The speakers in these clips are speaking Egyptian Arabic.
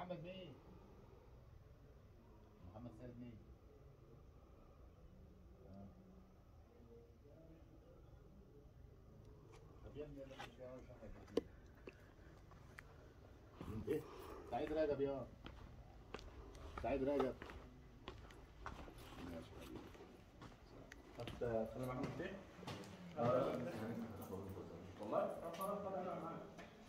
محمد بيه محمد سيد بيه آه. طب يا ابني ده مش عارف أحمد بيه. سعيد رجب يا سعيد رجب ماشي حبيبي. حتى انا معاك مفتاح والله خلاص خلاص خلاص انا معاك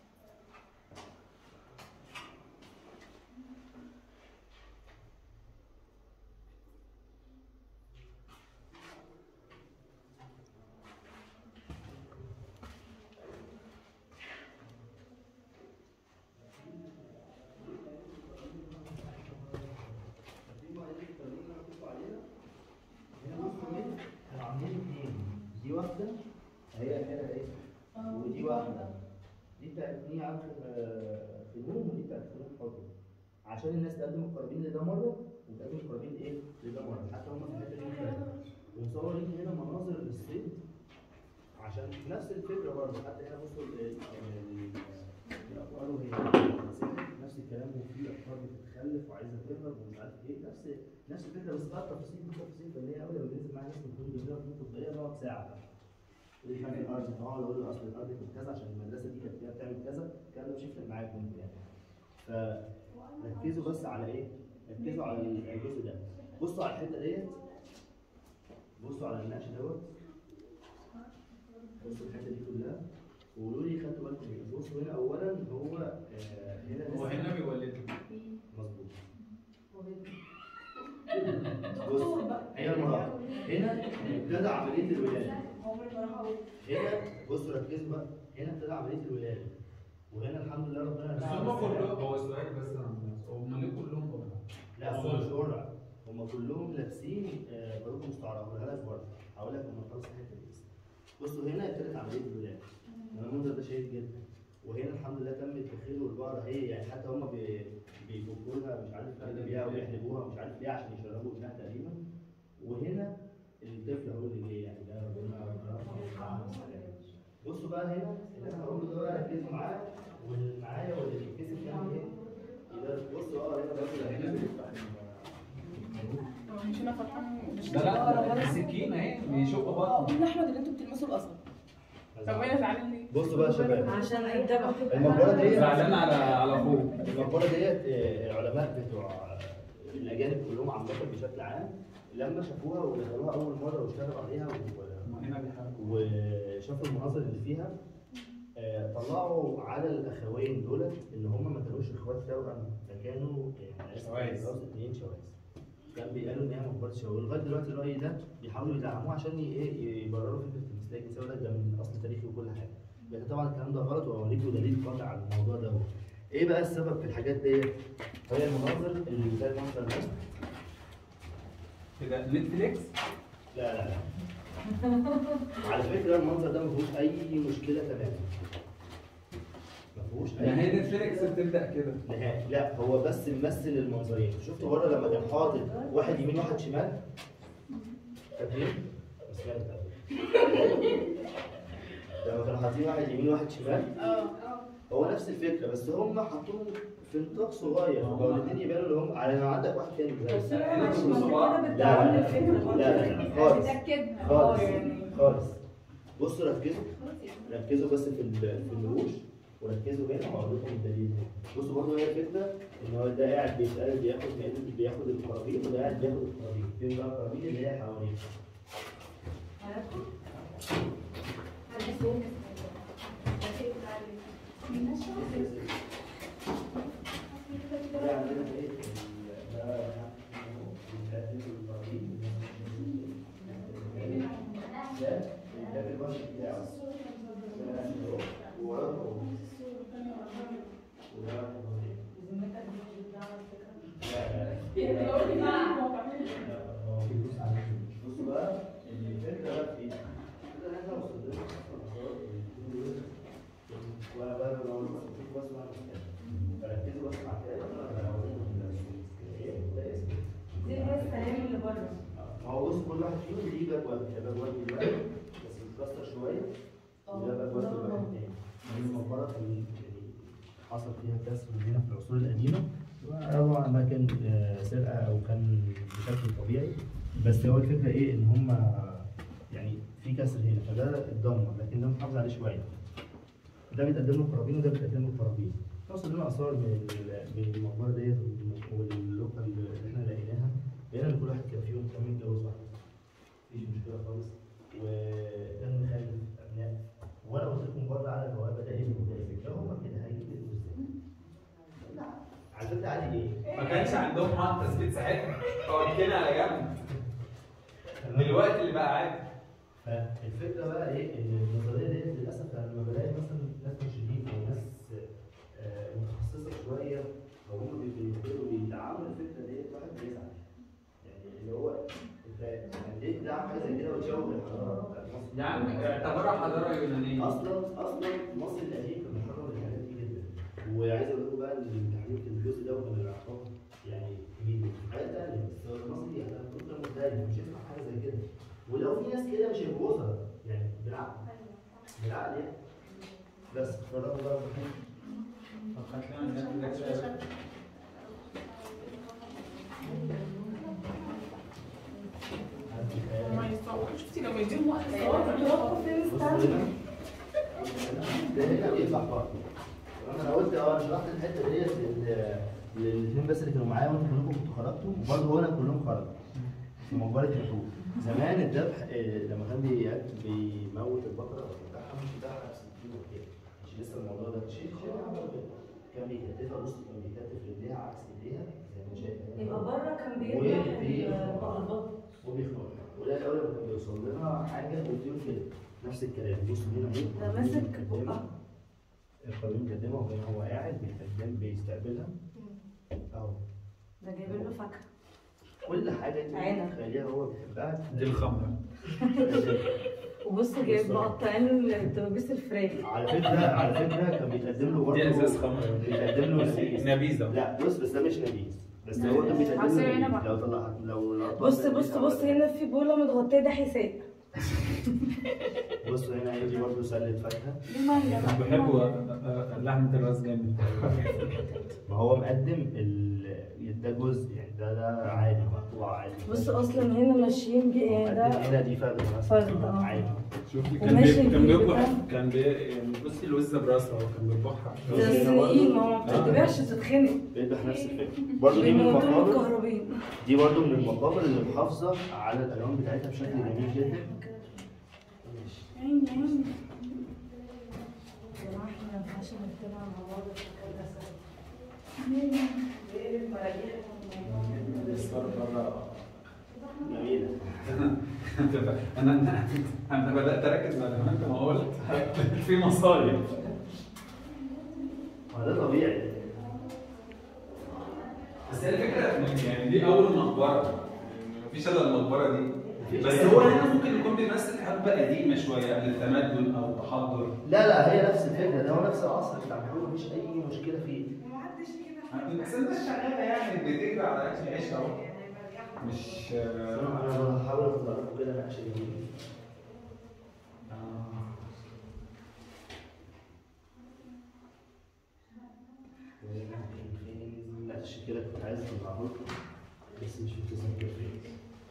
كانوا عاملين اثنين دي واحدة هي هنا ايه ودي واحدة دي بتاعت دي عارف فنون ودي بتاعت فنون حضر عشان الناس تقدم القرابين لده مرة وتقدم القرابين ايه لده مرة حتى هم في الحتة دي مختلفة ومصورين هنا مناظر للصيد عشان نفس الفكرة برضه حتى هنا بصوا ال- ال- الأطفال وهي نفس الكلام وفي أطفال بتتخلف وعايزة تهرب ومش عارف ايه نفس نفس الفكرة بس بقى التفاصيل دي تفاصيل فنية أوي لما بننزل معايا ناس من كل جميلة فنون تطبيقية نقعد ساعة بقى يقول لي فين الأرض فأقعد أقول له أصل الأرض كانت كذا عشان المدرسة دي كانت فيها بتعمل كذا الكلام ده مش هيفرق معاكم انتوا يعني فركزوا بس على ايه؟ ركزوا على الجزء ده بصوا على الحتة ديت بصوا على النقش دوت بصوا الحتة دي كلها وقولوا لي خدتوا بالكم ايه؟ بصوا هنا أولا هو آه، هنا هو لسه- هنا بيولد مظبوط بص هنا المراحل هنا ابتدى عمليه الولاده هنا بصوا ركزوا بقى هنا ابتدى عمليه الولاده وهنا الحمد لله ربنا بس هم كلهم هو سؤال بس يا عم ناس، هم ليه كلهم قرع؟ لا هم مش قرع هم كلهم لابسين آه، باروكه مستعاره هقولها لك برضه هقول لك لما نخلص الحته دي بس بصوا هنا ابتدت عمليه الولاده أنا المنظر ده شهيد جدا وهنا الحمد لله تم التخيل والبقره هي يعني حتى هم بي- بيفكوا لها مش عارف ايه بيها ويحلبوها مش عارف ليه عشان يشربوا ابنها تقريبا وهنا الطفل هو اللي جاي يعني ده ربنا ربنا بصوا بقى هنا اللي انا هقوله ده بقى ركزوا معاه واللي معايا واللي بيتكسب يعمل ايه؟ يبقى بصوا اه هنا برضه ركزوا مش انا فرحان مش ده لا ده السكين اهي بيشق اه بطن قول لاحمد ان انتوا بتلمسوا الاصل طب وانا زعلان ليه؟ بصوا بقى يا شباب عشان هيتبع المقبره ديت زعلان على على اخوه المقبره ديت آه، العلماء بتوع الاجانب كلهم عامه بشكل عام لما شافوها ودخلوها اول مره واشتغلوا عليها و- هم هنا بيحاربوا وشافوا المناظر اللي فيها آه، طلعوا على الاخوين دولت ان هم ما كانوش اخوات توأم ده كانوا يعني آسف، شواذ. قصدي اتنين شواذ كان بيقالوا ان هي مقبره شواذ لغايه دلوقتي الراي ده بيحاولوا يدعموه عشان ي- ايه يبرروا فكره المثليه الجنسيه وده ده من اصل تاريخي وكل حاجه لكن طبعا الكلام ده غلط وهوريكم دليل قاطع على الموضوع ده ايه بقى السبب في الحاجات ديت؟ هي المناظر اللي زي المنظر ده كده نتفليكس لا لا لا على فكره المنظر ده ما فيهوش اي مشكله تماما ما فيهوش ما هي اي نتفليكس بتبدا كده نهائي لا هو بس ممثل المنظرين شفت بره لما كان حاطط واحد يمين واحد شمال فاكرين؟ بس كانت لما كانوا حاطين واحد يمين واحد شمال اه هو نفس الفكره بس هم حطوهم في نطاق صغير فبقوا الاثنين يبانوا اللي هم على عندك واحد تاني بس كده. انا عشان كده لا بتعمل لا الفكره لا لا لا خالص بتاكدها خالص اه يعني خالص بصوا ركزوا ركزوا بس في ال- في النقوش وركزوا هنا وهقول لكم الدليل بصوا برضه هي الفكره ان هو ده قاعد بيسال بياخد بياخد القرابين وده قاعد بياخد القرابين فين بقى القرابين اللي هي حواليه ده عندنا ايه ال- ده الهاتف القرابين ده ده في الوجه بتاعه ووراه هو. وده هو. لا لا بصوا بقى الفكره بقى في ايه؟ الفكره ان احنا وصلنا لنا اصلا اثار وانا بقى بقول لكم بس وانا بتكلم فركزوا بس مع كده انا هوريكم ايه ده اسمه دي هي السلام اللي بره ما هو بص كل واحد فيهم ليه باكوات ده باكوات دلوقتي بس متكسر شويه وده باكوات في واحد تاني دي المقبره في يعني حصل فيها كسر هنا في العصور القديمه سرقه او كان بشكل طبيعي بس هو الفكره ايه ان هم يعني في كسر هنا فده اتدمر لكن ده محافظ عليه شويه ده بيتقدم له قرابين وده بيتقدم له قرابين توصل لنا اثار من ال- من المقبره ديت واللوكال اللي احنا لقيناها لقينا ان كل واحد كان فيهم كان متجوز واحده مفيش مشكله خالص وكان مخلف ابناء وانا قلت لكم بره على البوابه ده ابن وده ابن ده هم كده هيجيب ابنه ازاي؟ لا على فكره عادي ايه؟ ما كانش عندهم حق تثبيت ساعتها فقلت لنا على جنب دلوقتي اللي بقى عادي فالفكره بقى ايه ان النظريه ديت للاسف انا لما بلاقي مثلا ناس مرشدين او ناس آه، متخصصه شويه او هم بيقدروا بيدعموا الفكره ديت الواحد بيزعل يعني اللي هو انت يعني ليه تدعم حاجه زي كده وتشوه الحضاره بتاعت مصر؟ يا عم اعتبرها حضاره يونانيه اصلا اصلا مصر القديم كان بيحرم الحاجات دي جدا وعايز اقول لكم بقى ان التحريم في الجزء ده وكان العقاب يعني كبير حاجات تانية بس هو المصري احنا المفروض كان متدين مش ينفع حاجه زي كده ولو في ناس كده مش هيبقوا وزراء يعني بالعقل بالعقل يعني بس اتفرجوا بقى طب هات لنا الناس اللي جت ما يصورش شفتي لو يديهم وقت الصور توقف فين بصوا استنى هنا ده هنا بيطلع بره انا لو قلت اه انا شرحت الحته ديت لل- للاثنين بس اللي كانوا معايا وانتوا كلكم كنتوا خرجتوا وبرضه هنا كلهم خرجوا في مقبره الحوت زمان الذبح آه، لما كان بي- بيموت البقره او بتاعها مش بتاعها بسكين وكده مش لسه الموضوع ده شيء شيء عمل كده. كان بيكتفها بص كان بيكتف رجليها عكس ايديها زي ما شايف هنا. يبقى بره كان بيذبح البقر وبيخنقها وده الاول لما كان بيوصل لنا حاجه والطيور كده نفس الكلام بص هنا اهي ده ماسك بقها القانون مقدمه وكان هو قاعد بيقدم بيستقبلها اهو ده جايبين له فاكهه كل حاجه انت عنب. تخيليها هو بيحبها دي الخمره وبص جايب مقطعين الدبابيس الفراخ على فكره على فكره كان بيتقدم له برضه دي ازاز خمره بيتقدم له نبيذ نبيذه لا بص بس ده مش نبيذ بس هو كان بيتقدم عصير له عنب. نبيذ. لو طلع لو لو بص بص بص هنا في بوله متغطيه ده حساء بص هنا هي دي برضه سله فاكهه دي مانجا انا بحب لحمه الراس جامد ما هو مقدم ال... ده جزء يعني ده ده عادي مقطوع عادي بص اصلا هنا ماشيين بيه يعني مقدم ده هنا دي فردة مثلا فردة، اه. عادي شوفي كان وماشي بي... كان بيه بيطبخ بتاع. كان بي... يعني بصي الوزه براسها هو كان بيطبخها ده الصينيين ما هو ما بتتباعش تتخنق بيذبح نفس الفكره برضه دي من بيموتوا المقابر الكهربين دي برضه من المقابر اللي محافظه على الالوان بتاعتها بشكل جميل جدا عيني عيني يا جماعه احنا ما ينفعش نتبع مع بعض الحكايه ده سوا ايه المراجيح الصور بره جميله انا انا انا بدات اركز بعد ما انت ما قلت في مصايب ما ده طبيعي بس هي الفكره إن يعني دي اول مقبره يعني مفيش الا المقبره دي بس هو هنا ممكن يكون بيمثل حقبه قديمه شويه قبل التمدن او التحضر لا لا هي نفس الفكره ده هو نفس العصر بتاع محمود مفيش اي مشكله فيه بس الناس شغاله يعني بتجري على اكل عيش اهو مش انا بحاول اطلع لكم كده نقشه جميله نقش كده كنت عايز اطلعه لكم بس مش متذكر فين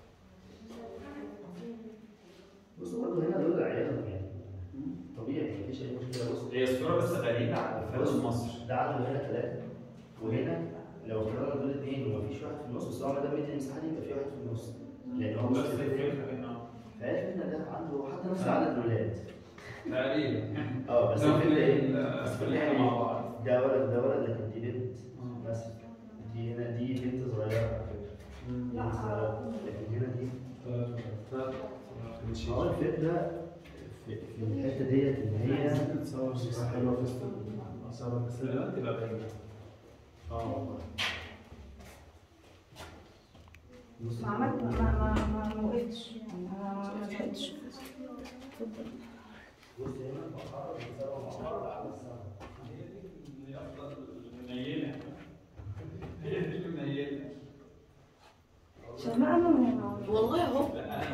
بصوا برضه هنا دول عيالهم يعني طبيعي مفيش اي مشكله بص هي الصوره بس غريبه على بص فن مصر ده عدد هنا ثلاثة وهنا لو فرضنا دول اثنين ومفيش واحد في النص بس هو ما دام مدي المساحة دي يبقى في واحد في النص لأن هو نفس الفكره هنا فعرف ان ده عنده حتى نفس عدد الولاد تقريبا اه بس ده الفكرة في ايه؟ ال- بس في الفكرة الحلقة مع ايه؟ بعض. ده ولد ده ولد لكن دي بنت مثلا دي هنا دي بنت صغيرة على فكرة بنت صغيرة لكن هنا دي هو الفكرة في, في الحتة ديت ان هي تصور صورة حلوة في وسط الآثار بس الألوان تبقى باينة. اه والله بص ما عملت ما ما ما ما وقفتش يعني انا ما ما لحقتش اتفضل بص هنا البحارة بيتساووا مع بعض على السما هي دي اللي أفضل منيلة. هي دي اللي منيلة. شماء انا والله اهو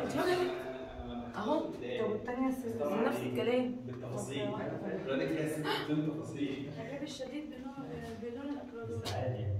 أهو. طب التانية س- نفس الكلام بالتفاصيل. الراجل كده بدون تفاصيل. العجاب الشديد بلون بلون الاكرادور بس عادي